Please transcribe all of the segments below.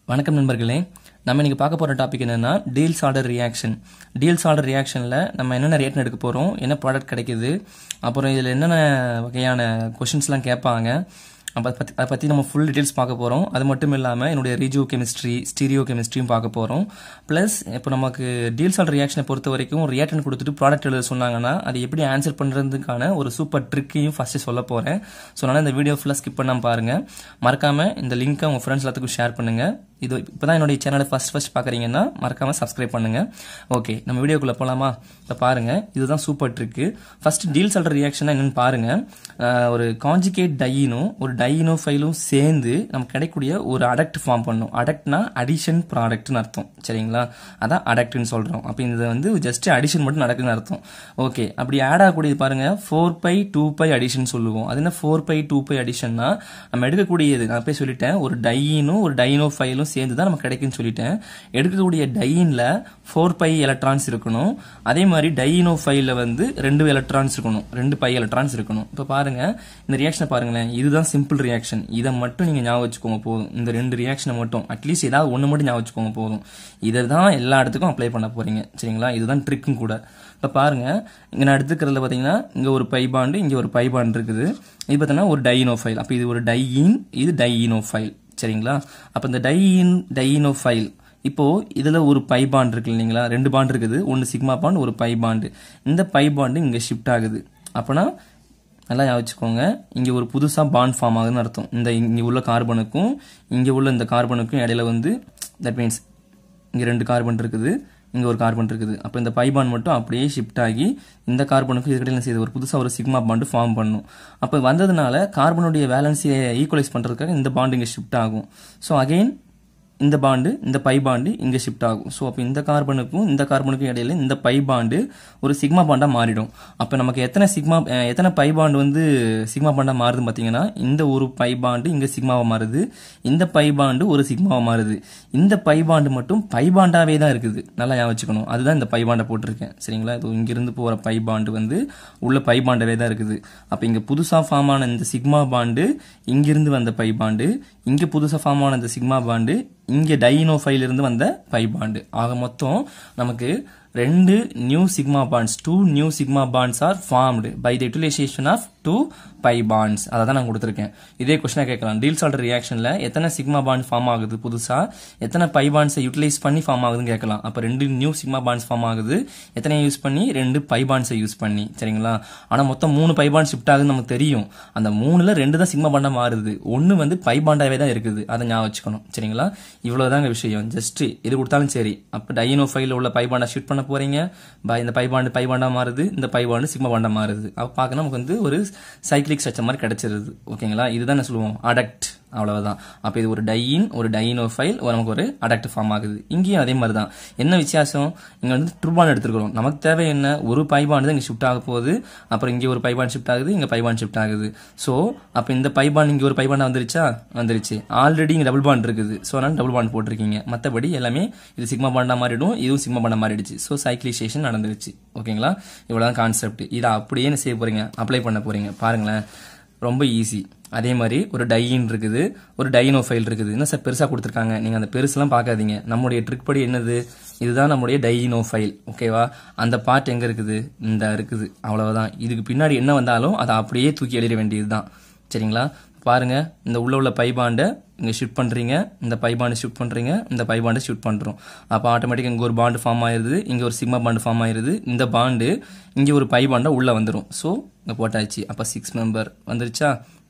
வணக்கம் நண்பர்களே நம்ம இன்னைக்கு பார்க்க போகிற டாபிக் என்னன்னா Diels Alder reaction Diels Alder ரியாக்ஷனில் நம்ம என்னென்ன ரேட்னு எடுக்க போகிறோம் என்ன ப்ராடக்ட் கிடைக்குது அப்புறம் இதில் என்னென்ன வகையான கொஷின்ஸ்லாம் கேட்பாங்க அப்போ அதை பற்றி அதை பற்றி நம்ம ஃபுல் டீட்டெயில்ஸ் பார்க்க போகிறோம் அது மட்டும் இல்லாமல் என்னுடைய ரீஜியோ கெமிஸ்ட்ரி ஸ்டீரியோ கெமிஸ்ட்ரியும் பார்க்க போகிறோம் ப்ளஸ் இப்போ நமக்கு டீல்ஸ் ஆல் ரியாக்ஷனை பொறுத்த வரைக்கும் ரியாக்டன் கொடுத்துட்டு ப்ராடக்ட் எழுத சொன்னாங்கன்னா அது எப்படி ஆன்சர் பண்ணுறதுக்கான ஒரு சூப்பர் ட்ரிக்கையும் ஃபஸ்ட்டு சொல்ல போகிறேன் ஸோ அதனால் இந்த வீடியோ ஃபுல்லாக ஸ்கிப் பண்ணாமல் பாருங்கள் மறக்காமல் இந்த லிங்க்கை உங்கள் ஃப்ரெண்ட்ஸ் எல்லாத்துக்கும் ஷேர் பண்ணுங்கள் இது இப்போ தான் என்னுடைய சேனலை ஃபஸ்ட் ஃபஸ்ட் பார்க்குறீங்கன்னா மறக்காமல் சப்ஸ்கிரைப் பண்ணுங்கள் ஓகே நம்ம வீடியோக்குள்ளே போகலாமா இப்போ பாருங்கள் இதுதான் சூப்பர் ட்ரிக்கு ஃபர்ஸ்ட் டீல் சொல்கிற ரியாக்ஷன் என்னன்னு பாருங்கள் ஆஹ் ஒரு காஞ்சிகேட் டையினும் ஒரு டையினோ ஃபைலும் சேர்ந்து நமக்கு கிடைக்கக்கூடிய ஒரு அடக்ட் ஃபார்ம் பண்ணும் அடக்ட்னா அடிஷன் ப்ராடக்ட்னு அர்த்தம் சரிங்களா அதான் அடக்ட்னு சொல்கிறோம் அப்போ இது வந்து ஜஸ்ட் அடிஷன் மட்டும் நடக்குதுன்னு அர்த்தம் ஓகே அப்படி ஆட் ஆகக்கூடியது பாருங்க four pi two pi addition சொல்லுவோம் அது என்ன ஃபோர் பை டூ பை அடிஷன்னா நம்ம எடுக்கக்கூடியது நான் போய் சொல்லிட்டேன் ஒரு டையினும் ஒரு டைனோ ஃபைலும் சேர்ந்து தான் நமக்கு கிடைக்குன்னு சொல்லிட்டேன் எடுக்கக்கூடிய டையினில் ஃபோர் பை எலக்ட்ரான்ஸ் இருக்கணும் அதே மாதிரி டையினோ ஃபைலில் வந்து ரெண்டு எலக்ட்ரான்ஸ் இருக்கணும் ரெண்டு பை எலக்ட்ரான்ஸ் இருக்கணும் இப்போ பாருங்க இந்த ரியாக்ஷனை பாருங்களேன் இதுதான் சிம்பிள் ரியாக்ஷன் இதை மட்டும் நீங்கள் ஞாபகம் வச்சுக்கோங்க போதும் இந்த ரெண்டு ரியாக்ஷனை மட்டும் அட்லீஸ்ட் ஏதாவது ஒன்று மட்டும் ஞாபகம் வச்சுக்கோங்க போதும் இதை தான் எல்லா இடத்துக்கும் அப்ளை பண்ண போறீங்க சரிங்களா இதுதான் ட்ரிக்கும் கூட இப்போ பாருங்க இங்கே நான் எடுத்துக்கிறதுல பார்த்தீங்கன்னா இங்கே ஒரு பை பாண்டு இங்கே ஒரு பை பாண்டு இருக்குது இது பார்த்தீங்கன்னா ஒரு டையினோ ஃபைல் அப்போ இது ஒரு டையின் இது டையினோ ஃபைல் சரிங்களா அப்போ இந்த டையின் டையினோ ஃபைல் இப்போ இதுல ஒரு பை பாண்ட் இருக்கு இல்லைங்களா ரெண்டு பாண்ட் இருக்குது ஒன்று சிக்மா பாண்ட் ஒரு பை பாண்டு இந்த பை பாண்டு இங்க ஷிஃப்ட் ஆகுது அப்போனா நல்லா ஞாபகம் வச்சுக்கோங்க இங்க ஒரு புதுசா பாண்ட் ஃபார்ம் ஆகுதுன்னு அர்த்தம் இந்த இங்க உள்ள கார்பனுக்கும் இங்க உள்ள இந்த கார்பனுக்கும் இடையில வந்து தட் மீன்ஸ் இங்க ரெண்டு கார்பன் இருக்குது இங்க ஒரு கார்பன் இருக்குது அப்போ இந்த பை பாண்ட் மட்டும் அப்படியே ஷிஃப்ட் ஆகி இந்த கார்பனுக்கு இதுக்கிடையில செய்து ஒரு புதுசாக ஒரு சிக்மா பாண்டு ஃபார்ம் பண்ணும் அப்போ வந்ததுனால கார்பனுடைய வேலன்ஸியை ஈக்குவலைஸ் பண்ணுறதுக்காக இந்த பாண்டு இங்கே ஷிஃப்ட் ஆகும் ஸோ அகெயின் இந்த பாண்டு இந்த பை பாண்டு இங்கே ஷிஃப்ட் ஆகும் ஸோ அப்போ இந்த கார்பனுக்கும் இந்த கார்பனுக்கும் இடையில இந்த பை பாண்டு ஒரு சிக்மா பாண்டாக மாறிடும் அப்போ நமக்கு எத்தனை சிக்மா அஹ், எத்தனை பை பாண்டு வந்து சிக்மா பாண்டாக மாறுதுன்னு பார்த்தீங்கன்னா இந்த ஒரு பை பாண்டு இங்கே சிக்மாவாக மாறுது இந்த பை பாண்டு ஒரு சிக்மாவாக மாறுது இந்த பை பாண்டு மட்டும் பை பாண்டாவே தான் இருக்குது நல்லா ஞாபகம் வச்சுக்கணும் அதுதான் இந்த பை பாண்டை போட்டிருக்கேன் சரிங்களா இது இங்கிருந்து போகிற பை பாண்டு வந்து உள்ள பை பாண்டாவே தான் இருக்குது அப்போ இங்கே புதுசாக ஃபார்ம் ஆன இந்த சிக்மா பாண்டு இங்கிருந்து வந்த பை பாண்டு இங்கே புதுசாக ஃபார்ம் ஆன இந்த சிக்மா பாண்டு இங்கே டைனோ இருந்து வந்த பை பாண்டு ஆக மொத்தம் நமக்கு ரெண்டு new sigma bonds two new sigma bonds are formed by the utilization of two pi bonds அதை தான் நான் கொடுத்துருக்கேன் இதே கொஸ்டினை கேட்கலாம் டீல் சால்ட் ரியாக்ஷனில் எத்தனை சிக்மா பாண்ட் ஃபார்ம் ஆகுது புதுசாக எத்தனை பை பாண்ட்ஸை யூட்டிலைஸ் பண்ணி ஃபார்ம் ஆகுதுன்னு கேட்கலாம் அப்போ ரெண்டு நியூ சிக்மா பாண்ட்ஸ் ஃபார்ம் ஆகுது எத்தனை யூஸ் பண்ணி ரெண்டு பை பாண்ட்ஸை யூஸ் பண்ணி சரிங்களா ஆனால் மொத்தம் மூணு பை பாண்ட் ஷிஃப்ட் ஆகுதுன்னு நமக்கு தெரியும் அந்த மூணுல ரெண்டு தான் சிக்மா பாண்டா மாறுது ஒன்று வந்து பை பாண்டாவே தான் இருக்குது அதை ஞாபகம் வச்சுக்கணும் சரிங்களா இவ்வளவுதாங்க விஷயம் ஜஸ்ட் இது கொடுத்தாலும் சரி அப்போ டைனோ ஃபைல உள்ள பை பாண்டா ஷிஃப்ட் பண்ண போறீங்க பை இந்த பை பாண்டு பை பாண்டா மாறுது இந்த பை பாண்டு சிக்மா பாண்டா மாறுது அப்போ பார்க்க நமக்கு வந்து ஒரு சைக்கிளிக் ஸ்ட்ரக்சர் மாதிரி கிடைச்சிருது ஓகேங்களா இதுதான் என்ன சொல்லுவோம் அடக்ட் அவ்வளவுதான் அப்போ இது ஒரு டையின் ஒரு டைனோ ஃபைல் நமக்கு ஒரு அடக்ட் ஃபார்ம் ஆகுது இங்கேயும் அதே மாதிரி தான் என்ன வித்தியாசம் இங்க வந்து ட்ரூபான் எடுத்துருக்கிறோம் நமக்கு தேவை என்ன ஒரு பைபாண்ட் தான் இங்க ஷிஃப்ட் ஆக போகுது அப்புறம் இங்கே ஒரு பைபாண்ட் ஷிஃப்ட் ஆகுது இங்க பைபாண்ட் ஷிஃப்ட் ஆகுது ஸோ அப்போ இந்த பைபாண்ட் இங்க ஒரு பைபாண்ட் வந்துருச்சா வந்துருச்சு ஆல்ரெடி இங்க டபுள் பாண்ட் இருக்குது ஸோ அதனால டபுள் பாண்ட் போட்டிருக்கீங்க மற்றபடி எல்லாமே இது சிக்மா பாண்டா மாறிடும் இதுவும் சிக்மா பாண்டா மாறிடுச்சு ஸோ சைக்கிளைசேஷன் நடந்துருச்சு ஓகேங்களா இவ்வளவுதான் கான்செப்ட் இதை அப்படியே என்ன செய்ய போறீங்க அப்ளை பண்ண போறீங்க பாருங்களேன் ரொம்ப ஈஸி அதே மாதிரி ஒரு டையின் இருக்குது ஒரு டைனோ ஃபைல் இருக்குது என்ன சார் பெருசாக கொடுத்துருக்காங்க நீங்கள் அந்த பெருசுலாம் பார்க்காதீங்க நம்முடைய ட்ரிக் படி என்னது இதுதான் நம்முடைய டைனோ ஃபைல் ஓகேவா அந்த பார்ட் எங்கே இருக்குது இந்த இருக்குது அவ்வளவுதான் இதுக்கு பின்னாடி என்ன வந்தாலும் அதை அப்படியே தூக்கி எழுத வேண்டியது தான் சரிங்களா பாருங்க இந்த உள்ள உள்ள பைபாண்டை இங்கே ஷிஃப்ட் பண்ணுறீங்க இந்த பைபாண்டை ஷிஃப்ட் பண்ணுறீங்க இந்த பைபாண்டை ஷிஃப்ட் பண்ணுறோம் அப்போ ஆட்டோமேட்டிக்காக இங்கே ஒரு பாண்டு ஃபார்ம் ஆயிருது இங்கே ஒரு சிக்மா பாண்டு ஃபார்ம் ஆயிருது இந்த பாண்டு இங்கே ஒரு பைபாண்டை உள்ளே வந்துடும் ஸோ இங்கே போட்டாச்சு அப்போ சிக்ஸ் மெம்பர் வந்துருச்சா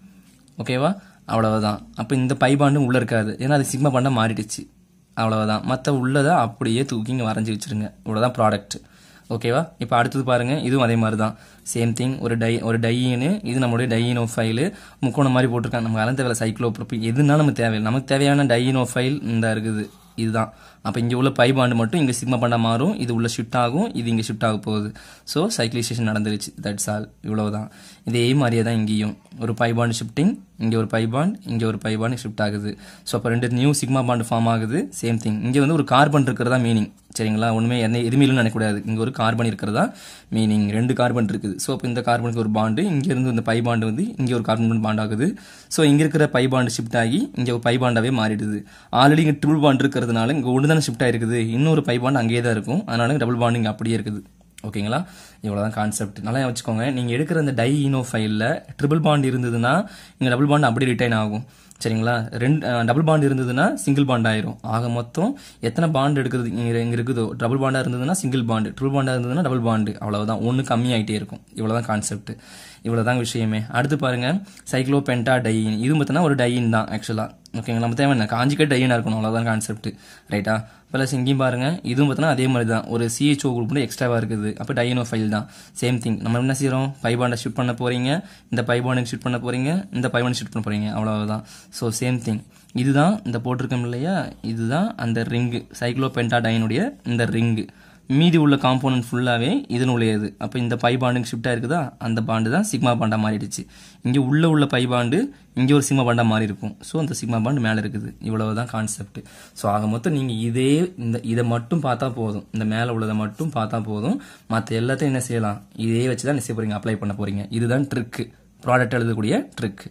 ஓகேவா அவ்வளவுதான் அப்போ இந்த பை பாண்டும் உள்ளே இருக்காது ஏன்னா அது சிக்மா பாண்டா மாறிடுச்சு அவ்வளவுதான் மற்ற உள்ளதை அப்படியே தூக்கி இங்கே வரைஞ்சி வச்சிருங்க இவ்வளோதான் ப்ராடக்ட் ஓகேவா இப்போ அடுத்தது பாருங்க இதுவும் அதே மாதிரி தான் சேம் திங் ஒரு டை ஒரு டையின்னு இது நம்மளுடைய டையினோ ஃபைலு முக்கோணம் மாதிரி போட்டிருக்காங்க நமக்கு அலந்த வேலை சைக்ளோப்ரோப்பி எதுனாலும் நமக்கு தேவையில்லை நமக்கு தேவையான டையினோ ஃபைல் இந்த இருக்குது இதுதான் அப்போ இங்கே உள்ள பை பாண்டு மட்டும் இங்கே சிக்மா பாண்டா மாறும் இது உள்ள ஷிஃப்ட் ஆகும் இது இங்கே ஷிஃப்ட் ஆக போகுது ஸோ சைக்கிளைசேஷன் நடந்துருச்சு தட்ஸ் ஆல் இவ்வளவுதான் இதே மாதிரியே தான் இங்கேயும் ஒரு பை பாண்ட் ஷிஃப்டிங் இங்கே ஒரு பை பாண்ட் இங்கே ஒரு பை பாண்ட் ஷிஃப்ட் ஆகுது ஸோ அப்போ ரெண்டு நியூ சிக்மா பாண்ட் ஃபார்ம் ஆகுது சேம் திங் இங்கே வந்து ஒரு கார்பன் இருக்கிறதா மீனிங் சரிங்களா ஒன்றுமே என்ன எதுவுமே இல்லைன்னு நினைக்கக்கூடாது இங்கே ஒரு கார்பன் இருக்கிறதா மீனிங் ரெண்டு கார்பன் இருக்குது ஸோ அப்போ இந்த கார்பனுக்கு ஒரு பாண்டு இங்கேருந்து இந்த பை பாண்டு வந்து இங்கே ஒரு கார்பன் பாண்ட் ஆகுது ஸோ இங்கே இருக்கிற பை பாண்டு ஷிஃப்ட் ஆகி இங்கே ஒரு பை பாண்டாவே மாறிடுது ஆல்ரெடி இங்கே ட்ரிபிள் பாண்ட் இருக்கிறதுனால இங்கே ஒன்று தானே ஷிஃப்ட் ஆயிருக்குது இன்னொரு பை பாண்ட் அங்கேயே தான் இருக்கும் அதனால டபுள் பாண்ட் இங்கே அப்படியே இருக்குது ஓகேங்களா இவ்வளோதான் கான்செப்ட் நல்லா வச்சுக்கோங்க நீங்கள் எடுக்கிற அந்த டை ஈனோ ஃபைலில் ட்ரிபிள் பாண்ட் இருந்ததுன்னா இங்கே டபுள் பாண்ட் அப்படியே ரிட்டைன் ஆகும் சரிங்களா ரெண்டு டபுள் பாண்ட் இருந்ததுன்னா சிங்கிள் பாண்ட் ஆயிரும் ஆக மொத்தம் எத்தனை பாண்ட் எடுக்கிறது இங்கே இங்கே இருக்குதோ டபுள் பாண்டாக இருந்ததுன்னா சிங்கிள் பாண்டு ட்ரிபிள் பாண்டாக இருந்ததுன்னா டபுள் பாண்டு அவ்வளவுதான் ஒன்று கம்மியாயிட்டே இருக்கும் இவ்வளோதான் கான்செப்ட் இவ்வளோதான் விஷயமே அடுத்து பாருங்க சைக்ளோ பென்டா டையின் இது பார்த்தீங்கன்னா ஒரு டையின் தான் ஆக்சுவலாக ஓகேங்களா நம்ம தேவை என்ன காஞ்சிக்கட் டையினாக இருக்கணும் அவ்வளோதான் கான்செப்ட் ரைட்டா ப்ளஸ் இங்கேயும் பாருங்க இதுவும் பார்த்தீங்கன்னா அதே மாதிரி தான் ஒரு சிஹெச்ஓ குரூப் எக்ஸ்ட்ராவாக இருக்குது அப்போ டைனோ ஃபைல் தான் சேம் திங் நம்ம என்ன செய்கிறோம் பைபாண்டை ஷிஃப்ட் பண்ண போறீங்க இந்த பைபாண்டுக்கு ஷிஃப்ட் பண்ண போறீங்க இந்த பைபாண்டை ஷிஃப்ட் பண்ண போறீங்க அவ்வளவுதான் ஸோ சேம் திங் இதுதான் இந்த போட்டிருக்கோம் இல்லையா இதுதான் அந்த ரிங்கு சைக்ளோ பென்டாடைனுடைய இந்த ரிங்கு மீதி உள்ள காம்போனன்ட் ஃபுல்லாகவே இதனுடையது அப்போ இந்த பை பாண்டுக்கு ஷிஃப்ட் ஆயிருக்குதா அந்த பாண்டு தான் சிக்மா பாண்டா மாறிடுச்சு இங்கே உள்ள உள்ள பை பாண்டு இங்கே ஒரு சிக்மா பாண்டா மாறி இருக்கும் ஸோ அந்த சிக்மா பாண்டு மேலே இருக்குது இவ்வளவு தான் கான்செப்ட் ஸோ ஆக மொத்தம் நீங்கள் இதே இந்த இதை மட்டும் பார்த்தா போதும் இந்த மேலே உள்ளதை மட்டும் பார்த்தா போதும் மற்ற எல்லாத்தையும் என்ன செய்யலாம் இதே வச்சு தான் என்ன செய்ய போறீங்க அப்ளை பண்ண போறீங்க இதுதான் ட்ரிக்கு ப்ராடக்ட் எழுதக்கூடிய ட்ரிக்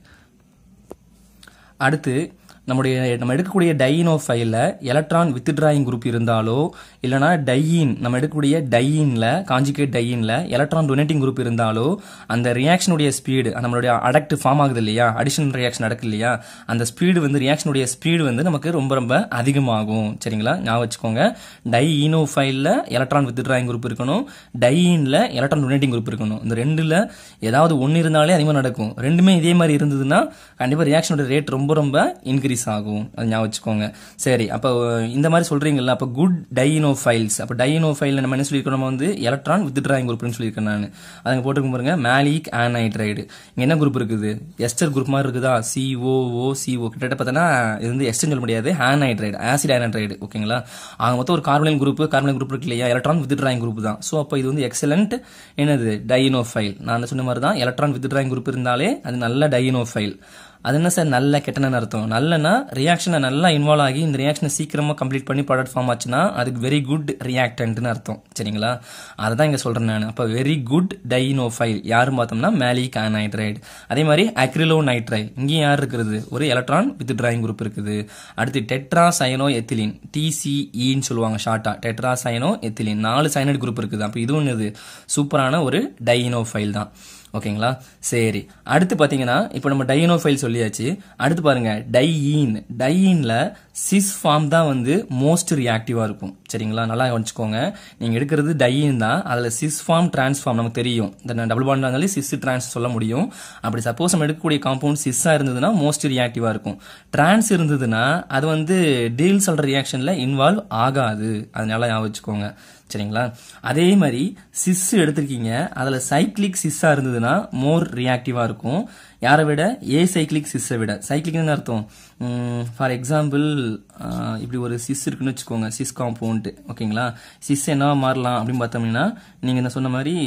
அடுத்து நம்முடைய நம்ம எடுக்கக்கூடிய டையினோ ஃபைலில் எலக்ட்ரான் வித்ட்ராயிங் குரூப் இருந்தாலோ இல்லைனா டையின் நம்ம எடுக்கக்கூடிய டையின்ல காஞ்சிகேட் டையின்ல எலக்ட்ரான் டொனேட்டிங் குரூப் இருந்தாலோ அந்த ரியாக்ஷனுடைய ஸ்பீடு நம்மளுடைய அடக்ட் ஃபார்ம் ஆகுது இல்லையா அடிஷனல் ரியாக்ஷன் நடக்கு இல்லையா அந்த ஸ்பீடு வந்து ரியாக்ஷனுடைய ஸ்பீடு வந்து நமக்கு ரொம்ப ரொம்ப அதிகமாகும் சரிங்களா ஞாபகம் வச்சுக்கோங்க டையினோ ஃபைலில் எலக்ட்ரான் வித்ட்ராயிங் குரூப் இருக்கணும் டையின்ல எலக்ட்ரான் டொனேட்டிங் குரூப் இருக்கணும் இந்த ரெண்டுல ஏதாவது ஒன்று இருந்தாலே அதிகமாக நடக்கும் ரெண்டுமே இதே மாதிரி இருந்ததுன்னா கண்டிப்பாக ரியாக்ஷனோட ரேட் ரொம்ப ரொம்ப இன்க்ரீஸ் ஆகும் அது ஞாபகம் வச்சுக்கோங்க சரி அப்போ இந்த மாதிரி சொல்றீங்கல்ல அப்போ குட் டைனோ ஃபைல்ஸ் அப்போ டைனோ ஃபைல் நம்ம என்ன சொல்லியிருக்கோம் நம்ம வந்து எலக்ட்ரான் வித்ட்ராயிங் குரூப்னு சொல்லியிருக்கேன் நான் அதுங்க போட்டுருக்கும் பாருங்க மேலிக் ஆனைட்ரைடு இங்க என்ன குரூப் இருக்குது எஸ்டர் குரூப் மாதிரி இருக்குதா சிஓஓ சிஓ கிட்டத்தட்ட பார்த்தோன்னா இது வந்து எஸ்டன் சொல்ல முடியாது ஆனைட்ரைடு ஆசிட் ஆனைட்ரைடு ஓகேங்களா ஆக மொத்தம் ஒரு கார்பனைல் குரூப் கார்பனைல் குரூப் இருக்கு இல்லையா எலக்ட்ரான் வித்ட்ராயிங் குரூப் தான் ஸோ அப்போ இது வந்து எக்ஸலண்ட் என்னது டைனோ ஃபைல் நான் சொன்ன மாதிரி தான் எலக்ட்ரான் வித்ட்ராயிங் குரூப் இருந்தாலே அது நல்ல டைனோ ஃபைல் அது என்ன சார் நல்ல கெட்டனு அர்த்தம் நல்லனா ரியாக்ஷனை நல்லா இன்வால்வ் ஆகி இந்த ரியாக்ஷனை சீக்கிரமா கம்ப்ளீட் பண்ணி ப்ராடக்ட் ஃபார்ம் ஆச்சுன்னா அதுக்கு வெரி குட் ரியாக்டன்ட்னு அர்த்தம் சரிங்களா அதை தான் இங்க சொல்றேன் நான் அப்போ வெரி குட் டைனோஃபைல் யாரும் பார்த்தோம்னா மேலிக் அனைட்ரைடு அதே மாதிரி அக்ரிலோ நைட்ரைல் இங்கேயும் யார் இருக்கிறது ஒரு எலக்ட்ரான் வித் டிராயிங் குரூப் இருக்குது அடுத்து டெட்ரா சயனோ எத்திலின் டிசிஇன்னு சொல்லுவாங்க ஷார்ட்டா டெட்ரா சயனோ எத்திலின் நாலு சைனைட் குரூப் இருக்குது அப்போ இதுவும் இது சூப்பரான ஒரு டைனோஃபைல் தான் ஓகேங்களா சரி அடுத்து பாத்தீங்கன்னா இப்போ நம்ம டைனோ ஃபைல் சொல்லியாச்சு அடுத்து பாருங்க டையின் டையின்ல சிஸ் ஃபார்ம் தான் வந்து மோஸ்ட் ரியாக்டிவா இருக்கும் சரிங்களா நல்லா வச்சுக்கோங்க நீங்க எடுக்கிறது டையின் தான் அதுல சிஸ் ஃபார்ம் டிரான்ஸ்ஃபார்ம் நமக்கு தெரியும் இந்த டபுள் பாண்ட் இருந்தாலே சிஸ் டிரான்ஸ் சொல்ல முடியும் அப்படி சப்போஸ் நம்ம எடுக்கக்கூடிய காம்பவுண்ட் சிஸ்ஸா இருந்ததுன்னா மோஸ்ட் ரியாக்டிவா இருக்கும் டிரான்ஸ் இருந்ததுன்னா அது வந்து டீல் சொல்ற ரியாக்ஷன்ல இன்வால்வ் ஆகாது அதனால ஞாபகம் வச்சுக்கோங்க சரிங்களா அதே மாதிரி சிஸ் எடுத்திருக்கீங்க அதுல சைக்ளிக் சிஸ்ஸா இருந்ததுன்னா மோர் ரியாக்டிவா இருக்கும் யாரை விட ஏ சைக்ளிக் சிஸ்ஸை விட சைக்ளிக்னு அர்த்தம் ஃபார் எக்ஸாம்பிள் இப்படி ஒரு சிஸ் இருக்குன்னு வச்சுக்கோங்க சிஸ் காம்பவுண்ட் ஓகேங்களா சிஸ் என்னவா மாறலாம் அப்படின்னு பார்த்தோம்னா நீங்க இந்த சொன்ன மாதிரி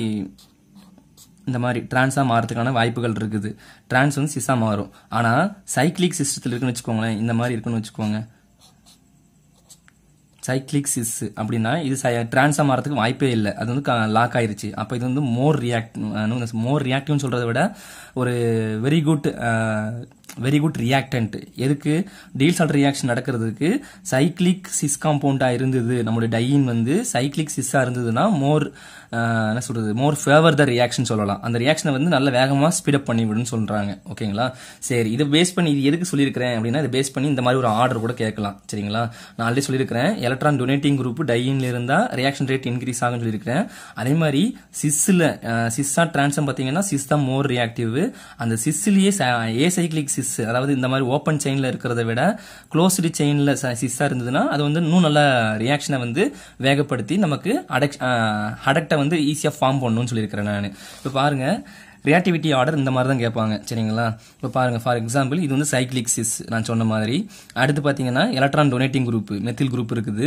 இந்த மாதிரி டிரான்ஸா மாறதுக்கான வாய்ப்புகள் இருக்குது டிரான்ஸ் வந்து சிஸ்ஸா மாறும் ஆனா சைக்ளிக் சிஸ்டத்தில் இருக்குன்னு வச்சுக்கோங்களேன் இந்த மாதிரி இருக்குன்னு வச்சுக்கோங்க சைக்ளிக் சிஸ் அப்படின்னா இது டிரான்ஸா மாறதுக்கு வாய்ப்பே இல்லை அது வந்து லாக் ஆயிருச்சு அப்போ இது வந்து மோர் ரியாக்ட் மோர் ரியாக்டிவ்னு சொல்றதை விட ஒரு very good very good reactant எதுக்கு டீல் சால்ட் ரியாக்ஷன் நடக்கிறதுக்கு சைக்ளிக் சிஸ் காம்பவுண்டா இருந்தது நம்மளுடைய டையின் வந்து சைக்ளிக் சிஸ்ஸா இருந்ததுன்னா மோர் என்ன சொல்றது மோர் ஃபேவர் த ரியாக்ஷன் சொல்லலாம் அந்த ரியாக்ஷனை வந்து நல்ல வேகமா ஸ்பீடப் பண்ணி விடுன்னு சொல்றாங்க ஓகேங்களா சரி இதை பேஸ் பண்ணி இது எதுக்கு சொல்லியிருக்கிறேன் அப்படின்னா இதை பேஸ் பண்ணி இந்த மாதிரி ஒரு ஆர்டர் கூட கேட்கலாம் சரிங்களா நான் ஆல்ரெடி சொல்லியிருக்கிறேன் எலக்ட்ரான் டொனேட்டிங் குரூப் டையின்ல இருந்தா ரியாக்ஷன் ரேட் இன்க்ரீஸ் ஆகும் சொல்லியிருக்கிறேன் அதே மாதிரி சிஸ்ல சிஸ்ஸா டிரான்ஸம் பாத்தீங்கன்னா சிஸ் தான் மோர் ரியாக்டிவ் அந்த சிஸ்லயே ஏ சைக்ளிக் சிஸ் அதாவது இந்த மாதிரி ஓப்பன் செயின்ல இருக்கிறத விட க்ளோஸ்டு செயின்ல சிஸ்ஸா இருந்ததுன்னா அது வந்து இன்னும் நல்ல ரியாக்ஷனை வந்து வேகப்படுத்தி நமக்கு அடக் அடக்டை வந்து ஈஸியா ஃபார்ம் பண்ணணும்னு சொல்லியிருக்கிறேன் நான் இப்போ பாருங்க ரியாக்டிவிட்டி ஆர்டர் இந்த மாதிரி தான் கேட்பாங்க சரிங்களா இப்போ பாருங்க ஃபார் எக்ஸாம்பிள் இது வந்து சைக்ளிக் சிஸ் நான் சொன்ன மாதிரி அடுத்து பார்த்தீங்கன்னா electron donating group methyl group இருக்குது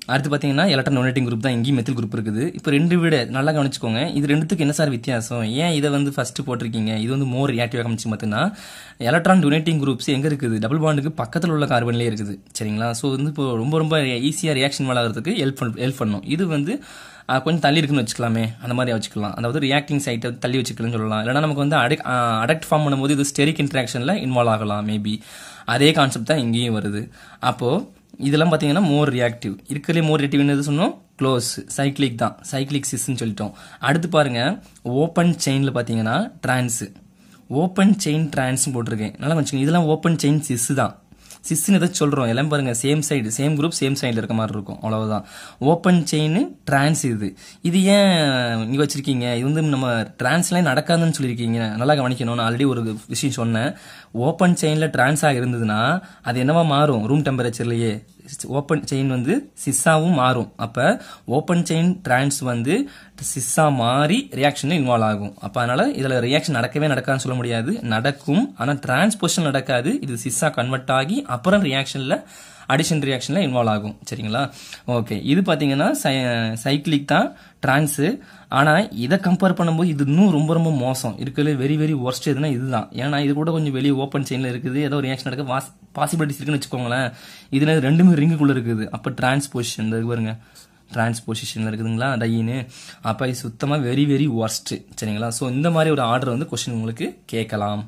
அடுத்து பார்த்தீங்கன்னா எலக்ட்ரான் டொனேட்டிங் குரூப் தான் இங்கேயும் மெத்தில் குரூப் இருக்குது இப்போ ரெண்டு விட நல்லா கவனிச்சுக்கோங்க இது ரெண்டுத்துக்கு என்ன சார் வித்தியாசம் ஏன் இதை வந்து ஃபர்ஸ்ட் போட்டிருக்கீங்க இது வந்து மோர் ரியாக்டிவாக கவனிச்சு பார்த்தீங்கன்னா எலக்ட்ரான் டொனேட்டிங் குரூப்ஸ் எங்கே இருக்குது டபுள் பாண்டுக்கு பக்கத்தில் உள்ள கார்பன்லேயே இருக்குது சரிங்களா ஸோ வந்து இப்போ ரொம்ப ரொம்ப ஈஸியாக ரியாக்ஷன் ஆகிறதுக்கு ஹெல்ப் ஹெல்ப் பண்ணும் இது வந்து அஹ், கொஞ்சம் தள்ளி இருக்குன்னு வச்சுக்கலாமே அந்த மாதிரி வச்சுக்கலாம் அதாவது ரியாக்டிங் சைட்டை தள்ளி வச்சுக்கலாம்னு சொல்லலாம் இல்லைனா நமக்கு வந்து அடக் அடக்ட் ஃபார்ம் பண்ணும்போது இது ஸ்டெரிக் இன்ட்ராக்ஷனில் இன்வால்வ் ஆகலாம் மேபி அதே கான்செப்ட் தான் இங்கேயும் வருது அப்போது இதெல்லாம் பார்த்தீங்கன்னா மோர் ரியாக்டிவ் இருக்கிறதுலே மோர் ரியாக்டிவ் என்னது சொன்னோம் க்ளோஸ் சைக்ளிக் தான் சைக்ளிக் சிஸ்ன்னு சொல்லிட்டோம் அடுத்து பாருங்க ஓப்பன் செயினில் பார்த்தீங்கன்னா டிரான்ஸ் ஓப்பன் செயின் டிரான்ஸ் போட்டிருக்கேன் நல்லா வச்சுக்கோங்க இதெல்லாம் ஓப்பன் செயின் சிஸ் தான் சிஸ்ன்னு எதை சொல்கிறோம் எல்லாம் பாருங்க same side same group same சைடில் இருக்க மாதிரி இருக்கும் அவ்வளவுதான் ஓப்பன் செயின் டிரான்ஸ் இது இது ஏன் இங்கே வச்சிருக்கீங்க இது வந்து நம்ம டிரான்ஸ்லாம் நடக்காதுன்னு சொல்லியிருக்கீங்க நல்லா கவனிக்கணும் நான் ஆல்ரெடி ஒரு விஷயம் சொன்னேன் ஓப்பன் செயினில் டிரான்ஸ் ஆக இருந்ததுன்னா அது என்னவா மாறும் ரூம் டெம்பரேச்சர்லயே ஓப்பன் செயின் வந்து சிஸ்ஸாவும் மாறும் அப்போ ஓப்பன் செயின் டிரான்ஸ் வந்து சிஸ்ஸா மாறி ரியாக்ஷனில் இன்வால்வ் ஆகும் அப்போ அதனால இதில் ரியாக்ஷன் நடக்கவே நடக்காதுன்னு சொல்ல முடியாது நடக்கும் ஆனால் டிரான்ஸ்போஷன் நடக்காது இது சிஸ்ஸா கன்வெர்ட் ஆகி அப்புறம் ரியாக்ஷனில் அடிஷன் ரியாக்ஷனில் இன்வால்வ் ஆகும் சரிங்களா ஓகே இது பார்த்தீங்கன்னா சைக்கிளிக் தான் டிரான்ஸு ஆனால் இதை கம்பேர் பண்ணும்போது இது இன்னும் ரொம்ப ரொம்ப மோசம் இருக்கிறது வெரி வெரி ஒர்ஸ்ட் எதுனா இதுதான் ஏன்னா இது கூட கொஞ்சம் வெளியே ஓப்பன் செயினில் இருக்குது ஏதோ ரியாக்ஷன் நடக்க வாஸ் பாசிபிலிட்டிஸ் இருக்குன்னு வச்சுக்கோங்களேன் இதுல ரெண்டுமே ரிங்குக்குள்ள இருக்குது அப்போ டிரான்ஸ்போசிஷன் இந்த இது பாருங்க டிரான்ஸ்போசிஷனில் இருக்குதுங்களா டையின்னு அப்போ இது சுத்தமாக வெரி வெரி ஒர்ஸ்ட் சரிங்களா ஸோ இந்த மாதிரி ஒரு ஆர்டர் வந்து கொஸ்டின் உங்களுக்கு கேட்கலாம்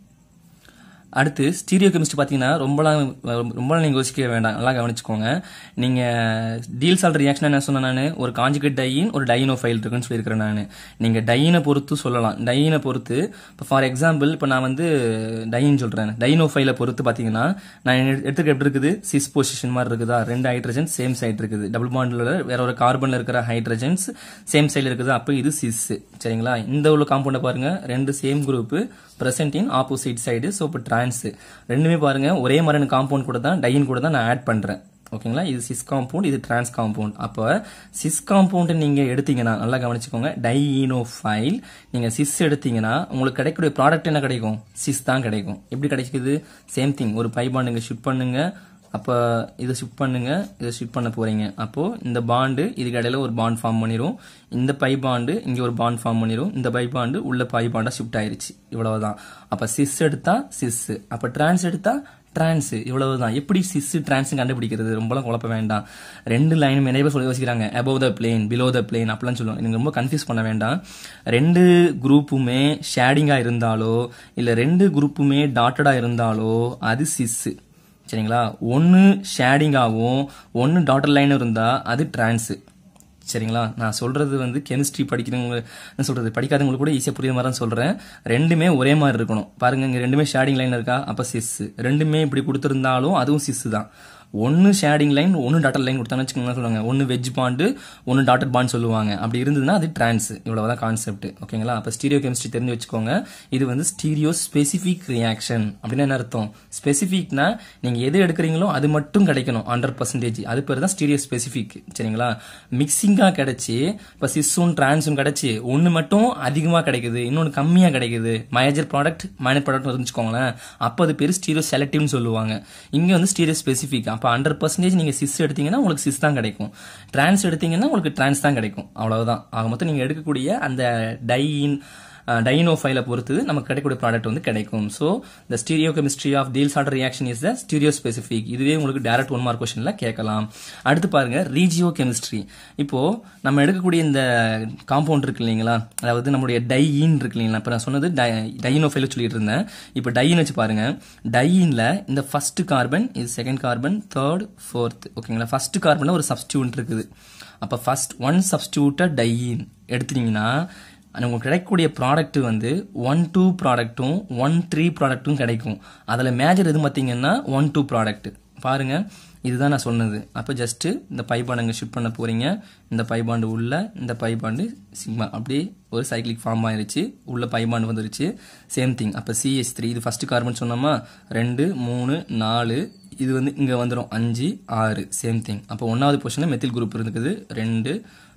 அடுத்து ஸ்டீரியோ கெமிஸ்ட்ரி பார்த்தீங்கன்னா ரொம்பலாம் ரொம்ப நீங்கள் யோசிக்க வேண்டாம் நல்லா கவனிச்சுக்கோங்க நீங்கள் டீல் சால்ட் ரியாக்ஷன் என்ன சொன்னேன் நான் ஒரு காஞ்சுகேட் டையின் ஒரு டைனோ ஃபைல் இருக்குன்னு சொல்லியிருக்கிறேன் நான் நீங்கள் டையினை பொறுத்து சொல்லலாம் டையினை பொறுத்து இப்போ ஃபார் எக்ஸாம்பிள் இப்போ நான் வந்து டையின் சொல்கிறேன் டைனோ ஃபைலை பொறுத்து பார்த்தீங்கன்னா நான் எடுத்துக்க எப்படி இருக்குது சிஸ் பொசிஷன் மாதிரி இருக்குதா ரெண்டு ஹைட்ரஜன் சேம் சைடு இருக்குது டபுள் பாண்டில் வேற ஒரு கார்பனில் இருக்கிற ஹைட்ரஜன்ஸ் சேம் சைடில் இருக்குது அப்போ இது சிஸ் சரிங்களா இந்த உள்ள காம்பவுண்டை பாருங்க ரெண்டு same group present in opposite side so இப்போ டிரான்ஸ் ரெண்டுமே பாருங்க ஒரே மாதிரியான காம்பவுண்ட் கூட தான் டையின் கூட தான் நான் ஆட் பண்றேன் ஓகேங்களா இது சிஸ் காம்பவுண்ட் இது டிரான்ஸ் காம்பவுண்ட் அப்போ சிஸ் காம்பவுண்ட் நீங்க எடுத்தீங்கன்னா நல்லா கவனிச்சுக்கோங்க டையினோஃபைல் நீங்க சிஸ் எடுத்தீங்கன்னா உங்களுக்கு கிடைக்கக்கூடிய ப்ராடக்ட் என்ன கிடைக்கும் சிஸ் தான் கிடைக்கும் எப்படி கிடைக்குது சேம் திங் ஒரு பை பாண்ட் இங்க ஷிஃப்ட் பண்ணுங்க அப்போ இதை ஷிஃப்ட் பண்ணுங்க இதை ஷிஃப்ட் பண்ண போறீங்க அப்போ இந்த பாண்டு இதுக்கு இடையில ஒரு பாண்ட் ஃபார்ம் பண்ணிரும் இந்த பை பாண்டு இங்க ஒரு பாண்ட் ஃபார்ம் பண்ணிரும் இந்த பை பாண்டு உள்ள பை பாண்டா ஷிஃப்ட் ஆயிருச்சு இவ்வளவுதான் அப்ப சிஸ் எடுத்தா சிஸ் அப்ப டிரான்ஸ் எடுத்தா டிரான்ஸ் இவ்வளவுதான் எப்படி சிஸ் டிரான்ஸ் கண்டுபிடிக்கிறது ரொம்பலாம் குழப்ப வேண்டாம் ரெண்டு லைன் நிறைய பேர் சொல்லி யோசிக்கிறாங்க above the plane below the plane அப்படிலாம் சொல்லுவாங்க நீங்க ரொம்ப கன்ஃபியூஸ் பண்ண வேண்டாம் ரெண்டு குரூப்புமே ஷேடிங்கா இருந்தாலோ இல்ல ரெண்டு குரூப்புமே டாட்டடா இருந்தாலோ அது சிஸ் சரிங்களா ஒன்று ஷேடிங்காகவும் ஒன்று டாட்டர் லைன் இருந்தால் அது டிரான்ஸு சரிங்களா நான் சொல்றது வந்து கெமிஸ்ட்ரி படிக்கிறவங்க என்ன சொல்றது படிக்காதவங்களுக்கு கூட ஈஸியாக புரியுற மாதிரி தான் சொல்றேன் ரெண்டுமே ஒரே மாதிரி இருக்கணும் பாருங்க இங்க ரெண்டுமே ஷேடிங் லைன் இருக்கா அப்ப சிஸ் ரெண்டுமே இப்படி கொடுத்துருந்தாலும் அதுவும் சிஸ் தான் ஒன்று ஷேடிங் லைன் ஒன்று டாட்டர் லைன் கொடுத்தாங்கன்னு வச்சுக்கோங்க சொல்லுவாங்க ஒன்று வெஜ் பாண்டு ஒன்று டாட்டர் பாண்ட் சொல்லுவாங்க அப்படி இருந்ததுன்னா அது டிரான்ஸ் இவ்வளவுதான் கான்செப்ட் ஓகேங்களா அப்போ ஸ்டீரியோ கெமிஸ்ட்ரி தெரிஞ்சு வச்சுக்கோங்க இது வந்து ஸ்டீரியோ ஸ்பெசிஃபிக் ரியாக்ஷன் அப்படின்னு என்ன அர்த்தம் ஸ்பெசிஃபிக்னா நீங்க எது எடுக்கிறீங்களோ அது மட்டும் கிடைக்கணும் ஹண்ட்ரட் பர்சன்டேஜ் அது பேர் தான் ஸ்டீரியோ ஸ்பெசிஃபிக் சரிங்களா மிக்சிங்கா கிடைச்சி இப்போ சிஸ்ஸும் டிரான்ஸும் கிடைச்சி ஒன்று மட்டும் அதிகமாக கிடைக்குது இன்னொன்று கம்மியாக கிடைக்குது மேஜர் ப்ராடக்ட் மைனர் ப்ராடக்ட் இருந்துச்சுக்கோங்களேன் அப்போ அது பேர் ஸ்டீரியோ செலக்டிவ்னு சொல்லுவாங்க இங்கே வந்து ஸ்டீரியோ ஸ்பெசிஃபிக் அப்போ ஹண்ட்ரட் பர்சன்டேஜ் நீங்கள் சிஸ் எடுத்தீங்கன்னா உங்களுக்கு சிஸ் தான் கிடைக்கும் டிரான்ஸ் எடுத்தீங்கன்னா உங்களுக்கு டிரான்ஸ் தான் கிடைக்கும் அவ்வளவுதான் ஆக மொத்தம் நீங்கள் எடுக்கக்கூடிய அந்த டையின் டைனோ ஃபைலை பொறுத்து நமக்கு கிடைக்கக்கூடிய ப்ராடக்ட் வந்து கிடைக்கும் so the stereo chemistry of Diels சால்ட் reaction is the stereo specific இதுவே உங்களுக்கு டேரக்ட் ஒன் மார்க் கொஸ்டின்ல கேட்கலாம் அடுத்து பாருங்க ரீஜியோ கெமிஸ்ட்ரி இப்போ நம்ம எடுக்கக்கூடிய இந்த காம்பவுண்ட் இருக்கு இல்லைங்களா அதாவது நம்மளுடைய டையின் இருக்கு இல்லைங்களா இப்போ நான் சொன்னது டைனோ ஃபைல சொல்லிட்டு இருந்தேன் இப்போ டையின் வச்சு பாருங்க டையின்ல இந்த ஃபர்ஸ்ட் கார்பன் இது செகண்ட் கார்பன் தேர்ட் ஃபோர்த் ஓகேங்களா ஃபர்ஸ்ட் கார்பன்ல ஒரு சப்ஸ்டியூட் இருக்குது அப்போ ஃபர்ஸ்ட் ஒன் சப்ஸ்டியூட்டட் டையின் எடுத்துட்டீங்கன்னா உங்களுக்கு கிடைக்கக்கூடிய ப்ராடக்ட் வந்து ஒன் டூ ப்ராடக்ட்டும் ஒன் த்ரீ ப்ராடக்ட்டும் கிடைக்கும் அதில் மேஜர் எது பார்த்தீங்கன்னா ஒன் டூ ப்ராடக்ட் பாருங்க இதுதான் நான் சொன்னது அப்போ ஜஸ்ட் இந்த பைபாண்ட் ஷிஃப்ட் பண்ண போறீங்க இந்த பைபாண்டு உள்ள இந்த பைபாண்டு சிக்மா அப்படியே ஒரு சைக்கிளிக் ஃபார்ம் ஆயிருச்சு உள்ள பைபாண்டு வந்துருச்சு சேம் திங் அப்போ சிஎஸ் த்ரீ இது ஃபர்ஸ்ட் கார்பன் சொன்னோமா ரெண்டு மூணு நாலு இது வந்து இங்கே வந்துடும் அஞ்சு ஆறு சேம் திங் அப்போ ஒன்றாவது பொசிஷனில் மெத்தில் குரூப் இருக்குது ரெண்டு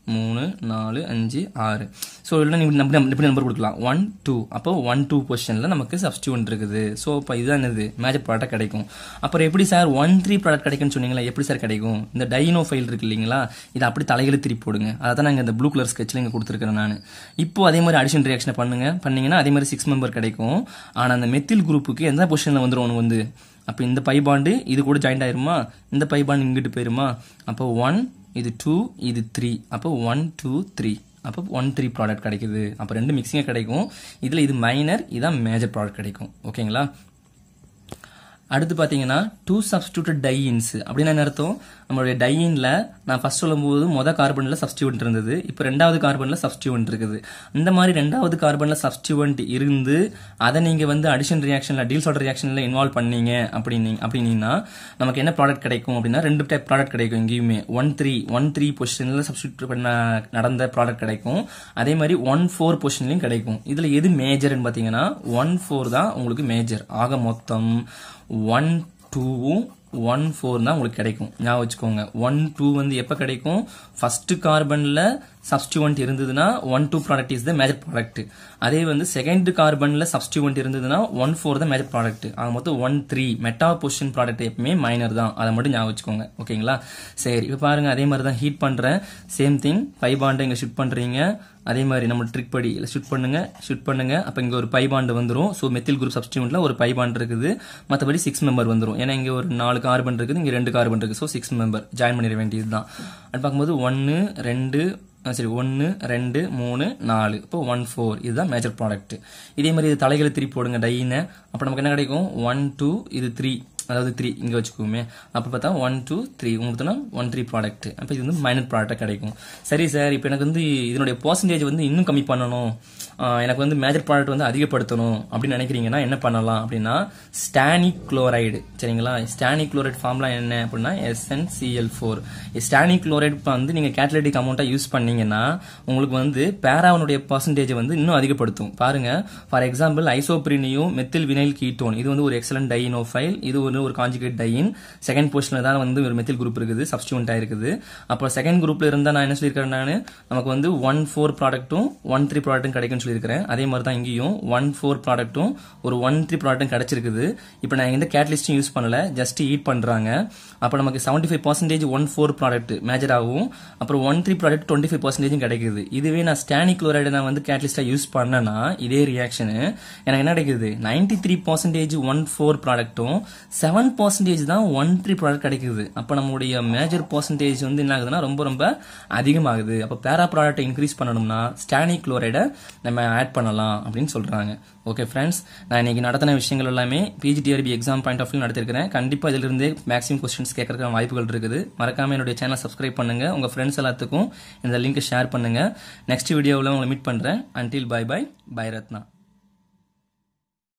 மூணு நாலு அஞ்சு ஆறு ஸோ இல்லை நீங்கள் நம்ம எப்படி நம்பர் கொடுக்கலாம் ஒன் டூ அப்போ ஒன் டூ பொசிஷனில் நமக்கு சப்ஸ்டியூன் இருக்குது ஸோ இப்போ இதுதான் என்னது மேஜர் ப்ராடக்ட் கிடைக்கும் அப்புறம் எப்படி சார் ஒன் த்ரீ ப்ராடக்ட் கிடைக்கும்னு சொன்னீங்களா எப்படி சார் கிடைக்கும் இந்த டைனோ ஃபைல் இருக்கு இல்லைங்களா இதை அப்படி தலைகளை திருப்பி போடுங்க அதை தான் நாங்கள் இந்த ப்ளூ கலர் ஸ்கெட்சில் இங்கே கொடுத்துருக்கிறேன் நான் இப்போ அதே மாதிரி அடிஷன் ரியாக்ஷனை பண்ணுங்க பண்ணீங்கன்னா அதே மாதிரி சிக்ஸ் மெம்பர் கிடைக்கும் ஆனால் அந்த மெத்தில் குரூப்புக்கு எந்த பொசிஷனில் வந்துடும் ஒன்று வந்து அப்போ இந்த பை பாண்டு இது கூட ஜாயிண்ட் ஆயிருமா இந்த பை பாண்டு இங்கிட்டு போயிருமா அப்போ ஒன் இது டூ இது த்ரீ அப்போ ஒன் டூ த்ரீ அப்போ ஒன் த்ரீ ப்ராடக்ட் கிடைக்குது அப்போ ரெண்டு மிக்சிங்காக கிடைக்கும் இதில் இது மைனர் இதான் மேஜர் ப்ராடக்ட் கிடைக்கும் ஓகேங்களா அடுத்து பார்த்தீங்கன்னா டூ சப்ஸ்டியூட்டட் டையின்ஸ் அப்படின்னு என்ன அர்த்தம் நம்மளுடைய டையின்ல நான் ஃபர்ஸ்ட் சொல்லும்போது மொதல் கார்பனில் சப்ஸ்டியூவன்ட் இருந்தது இப்போ ரெண்டாவது கார்பனில் சப்ஸ்டியூவன்ட் இருக்குது இந்த மாதிரி ரெண்டாவது கார்பனில் சப்ஸ்டியூவன்ட் இருந்து அதை நீங்கள் வந்து அடிஷன் ரியாக்ஷனில் டீல் சால்ட் ரியாக்ஷனில் இன்வால்வ் பண்ணீங்க அப்படின்னு அப்படின்னீங்கன்னா நமக்கு என்ன ப்ராடக்ட் கிடைக்கும் அப்படின்னா ரெண்டு டைப் ப்ராடக்ட் கிடைக்கும் எங்கேயுமே ஒன் த்ரீ ஒன் த்ரீ பொசிஷனில் சப்ஸ்டியூட் பண்ண நடந்த ப்ராடக்ட் கிடைக்கும் அதே மாதிரி ஒன் ஃபோர் பொசிஷன்லையும் கிடைக்கும் இதில் எது மேஜர்னு பார்த்தீங்கன்னா ஒன் ஃபோர் தான் உங்களுக்கு மேஜர் ஆக மொத்தம் ஒன் டூவும் ஒன் ஃபோர் தான் உங்களுக்கு கிடைக்கும் ஞாபகம் வச்சுக்கோங்க ஒன் டூ வந்து எப்போ கிடைக்கும் ஃபர்ஸ்ட் கார்பனில் சப்ஸ்டியூவன்ட் இருந்ததுன்னா one two product is the major product அதே வந்து செகண்ட் கார்பனில் சப்ஸ்டியூவன்ட் இருந்ததுன்னா ஒன் ஃபோர் தான் மேஜர் ப்ராடக்ட் ஆக மொத்தம் one three meta position product எப்பவுமே மைனர் தான் அதை மட்டும் ஞாபகம் வச்சுக்கோங்க ஓகேங்களா சரி இப்போ பாருங்க அதே மாதிரி தான் ஹீட் பண்ணுறேன் சேம் திங் பை பாண்டை இங்கே ஷிஃப்ட் பண்ணுறீங்க அதே மாதிரி நம்ம ட்ரிக் படி ஷூட் பண்ணுங்க ஷூட் பண்ணுங்க அப்போ இங்கே ஒரு பை பாண்டு வந்துடும் ஸோ மெத்தில் குரூப் சப்ஸ்டியூட்ல ஒரு பை பாண்ட் இருக்குது மற்றபடி சிக்ஸ் மெம்பர் வந்துடும் ஏன்னா இங்கே ஒரு நாலு கார்பன் இருக்குது இங்கே ரெண்டு கார்பன் இருக்குது ஸோ சிக்ஸ் மெம்பர் ஜாயின் பண்ணிட வேண்டியது தான் அது பார்க்கும்போது ஒன்று ரெண்டு ஆ, சரி ஒன்று ரெண்டு மூணு நாலு இப்போ ஒன் ஃபோர் இதுதான் மேஜர் ப்ராடக்ட் இதே மாதிரி இது தலைகளை திருப்பி போடுங்க டையினை அப்போ நமக்கு என்ன கிடைக்கும் ஒன் டூ இது த்ரீ அதாவது த்ரீ இங்கே வச்சுக்கோமே அப்போ பார்த்தா ஒன் டூ த்ரீ உங்களுக்கு ஒன் த்ரீ ப்ராடக்ட் அப்போ இது வந்து மைனர் ப்ராடக்டாக கிடைக்கும் சரி சார் இப்போ எனக்கு வந்து இதனுடைய பர்சன்டேஜ் வந்து இன்னும் கம்மி பண்ணணும் ஆஹ் எனக்கு வந்து மேஜர் ப்ராடக்ட் வந்து அதிகப்படுத்தணும் அப்படின்னு நினைக்கிறீங்கன்னா என்ன பண்ணலாம் அப்படின்னா ஸ்டானிக் குளோரைடு சரிங்களா ஸ்டானிக் குளோரைட் ஃபார்ம்லாம் என்ன அப்படின்னா எஸ்என்சிஎல் ஃபோர் ஸ்டானிக் குளோரைட் வந்து நீங்கள் கேட்டலிட்டிக் அமௌண்ட்டாக யூஸ் பண்ணீங்கன்னா உங்களுக்கு வந்து பேராவனுடைய பர்சன்டேஜ் வந்து இன்னும் அதிகப்படுத்தும் பாருங்க ஃபார் எக்ஸாம்பிள் ஐசோப்ரினியும் மெத்தில் வினைல் கீட்டோன் இது வந்து ஒரு எக்ஸலன்ட் டைனோஃபைல் இது வந்து ஒரு காஞ்சுகேட் டையின் செகண்ட் பொசிஷனில் தான் வந்து ஒரு மெத்தில் குரூப் இருக்குது சப்ஸ்டியூண்ட் ஆயிருக்குது அப்போ செகண்ட் குரூப்ல இருந்தால் நான் என்ன சொல்லியிருக்கிறேன் நான் நமக்கு வந்து ஒன் ஃபோர் ப்ராடக்ட்டும் ஒன் த்ரீ ப்ராடக்ட்டும் கிடைக்கும்னு சொல்லியிருக்கிறேன் அதே மாதிரி தான் இங்கேயும் ஒன் ஃபோர் ப்ராடக்ட்டும் ஒரு ஒன் த்ரீ ப்ராடக்ட்டும் கிடைச்சிருக்குது இப்போ நான் எந்த கேட்டலிஸ்டும் யூஸ் பண்ணல ஜஸ்ட் ஈட் பண்றாங்க அப்போ நமக்கு seventy five percentage one four product major ஆகும் அப்புறம் one three product twenty five பர்சன்டேஜும் கிடைக்குது இதுவே நான் ஸ்டானிக் குளோரைடு நான் வந்து கேட்டலிஸ்டா யூஸ் பண்ணேன்னா இதே ரியாக்ஷனு எனக்கு என்ன கிடைக்குது ninety three percentage one four ப்ராடக்ட்டும் செவன் பர்சன்டேஜ் தான் ஒன் த்ரீ ப்ராடக்ட் கிடைக்குது அப்போ நம்மளுடைய மேஜர் பர்சன்டேஜ் வந்து என்ன ஆகுதுன்னா ரொம்ப ரொம்ப அதிகமாகுது அப்போ பேரா ப்ராடக்ட்டை இன்க்ரீஸ் பண்ணணும்னா ஸ்டானிக் குளோரைடை நம்ம ஆட் பண்ணலாம் அப்படின்னு சொல்றாங்க ஓகே ஃப்ரெண்ட்ஸ் நான் இன்னைக்கு நடத்தின விஷயங்கள் எல்லாமே PGTRB exam point of view நடத்திருக்கிறேன் கண்டிப்பா இதுல இருந்தே மேக்ஸிமம் கொஸ்டின்ஸ் கேட்கறதுக்கு வாய்ப்புகள் இருக்குது மறக்காம என்னுடைய சேனல் சப்ஸ்கிரைப் பண்ணுங்க உங்க ஃப்ரெண்ட்ஸ் எல்லாத்துக்கும் இந்த லிங்க் ஷேர் பண்ணுங்க நெக்ஸ்ட் வீடியோவில் உங்களை மீட் பண்றேன் until bye bye bye Ratna